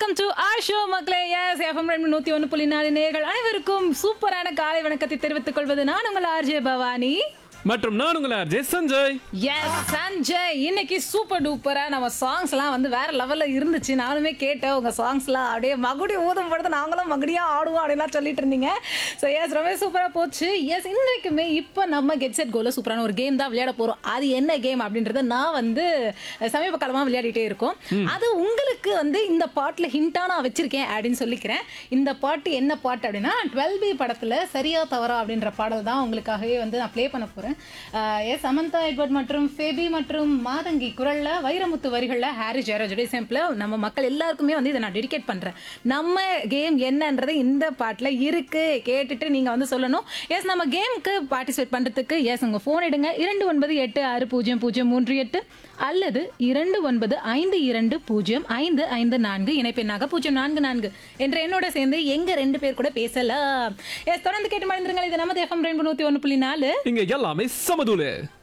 welcome to our show மக்களே S FM ரெண்டு நூத்தி ஒன்று புள்ளி நாலு நேர்கள் அனைவருக்கும் சூப்பரான காலை வணக்கத்தை தெரிவித்துக் கொள்வது நான் உங்கள் ஆர்ஜே பவானி மற்றும் நான் உங்கள் ஆர்ஜே சஞ்சய் எஸ் சஞ்சய் இன்னைக்கு சூப்பர் டூப்பரா நம்ம சாங்ஸ் எல்லாம் வந்து வேற லெவல்ல இருந்துச்சு நானுமே கேட்டேன் உங்க சாங்ஸ் எல்லாம் அப்படியே மகுடி ஊதும் படுத்து நாங்களும் மகுடியா ஆடுவோம் அப்படின்லாம் சொல்லிட்டு இருந்தீங்க ஸோ எஸ் ரொம்ப சூப்பரா போச்சு எஸ் இன்னைக்குமே இப்போ நம்ம கெட் செட் கோல சூப்பரான ஒரு கேம் தான் விளையாட போறோம் அது என்ன கேம் அப்படின்றத நான் வந்து சமீப காலமா விளையாடிட்டே இருக்கோம் அது உங்களுக்கு வந்து இந்த பாட்டுல ஹிண்டா நான் வச்சிருக்கேன் அப்படின்னு சொல்லிக்கிறேன் இந்த பாட்டு என்ன பாட்டு அப்படின்னா டுவெல் பி படத்துல சரியா தவறா அப்படின்ற பாடல் தான் உங்களுக்காகவே வந்து நான் ப்ளே பண்ண போறேன் எஸ் சமந்தா எட்வர்ட் மற்றும் ஃபேபி மற்றும் மாதங்கி குரல்ல வைரமுத்து வரிகள்ல ஹாரி ஜெயராஜுடைய சாம்பிள் நம்ம மக்கள் எல்லாருக்குமே வந்து இதை நான் டெடிகேட் பண்றேன் நம்ம கேம் என்னன்றது இந்த பாட்டுல இருக்கு கேட்டுட்டு நீங்க வந்து சொல்லணும் எஸ் நம்ம கேமுக்கு பார்ட்டிசிபேட் பண்றதுக்கு எஸ் உங்க ஃபோன் எடுங்க இரண்டு ஒன்பது எட்டு ஆறு பூஜ்ஜியம் பூஜ்ஜியம் மூன்று எட்டு அல்லது இரண்டு ஒன்பது ஐந்து இரண்டு பூஜ்ஜியம் ஐந்து ஐந்து நான்கு இணைப்பெண்ணாக பூஜ்ஜியம் நான்கு நான்கு என்ற என்னோட சேர்ந்து எங்க ரெண்டு பேர் கூட பேசலாம் எஸ் தொடர்ந்து கேட்டு மறந்துருங்கள் இது நமது எஃப்எம் ரெண்டு நூத்தி ஒன்று புள்ளி நாலு இங்க எல்லாமே சமதூளு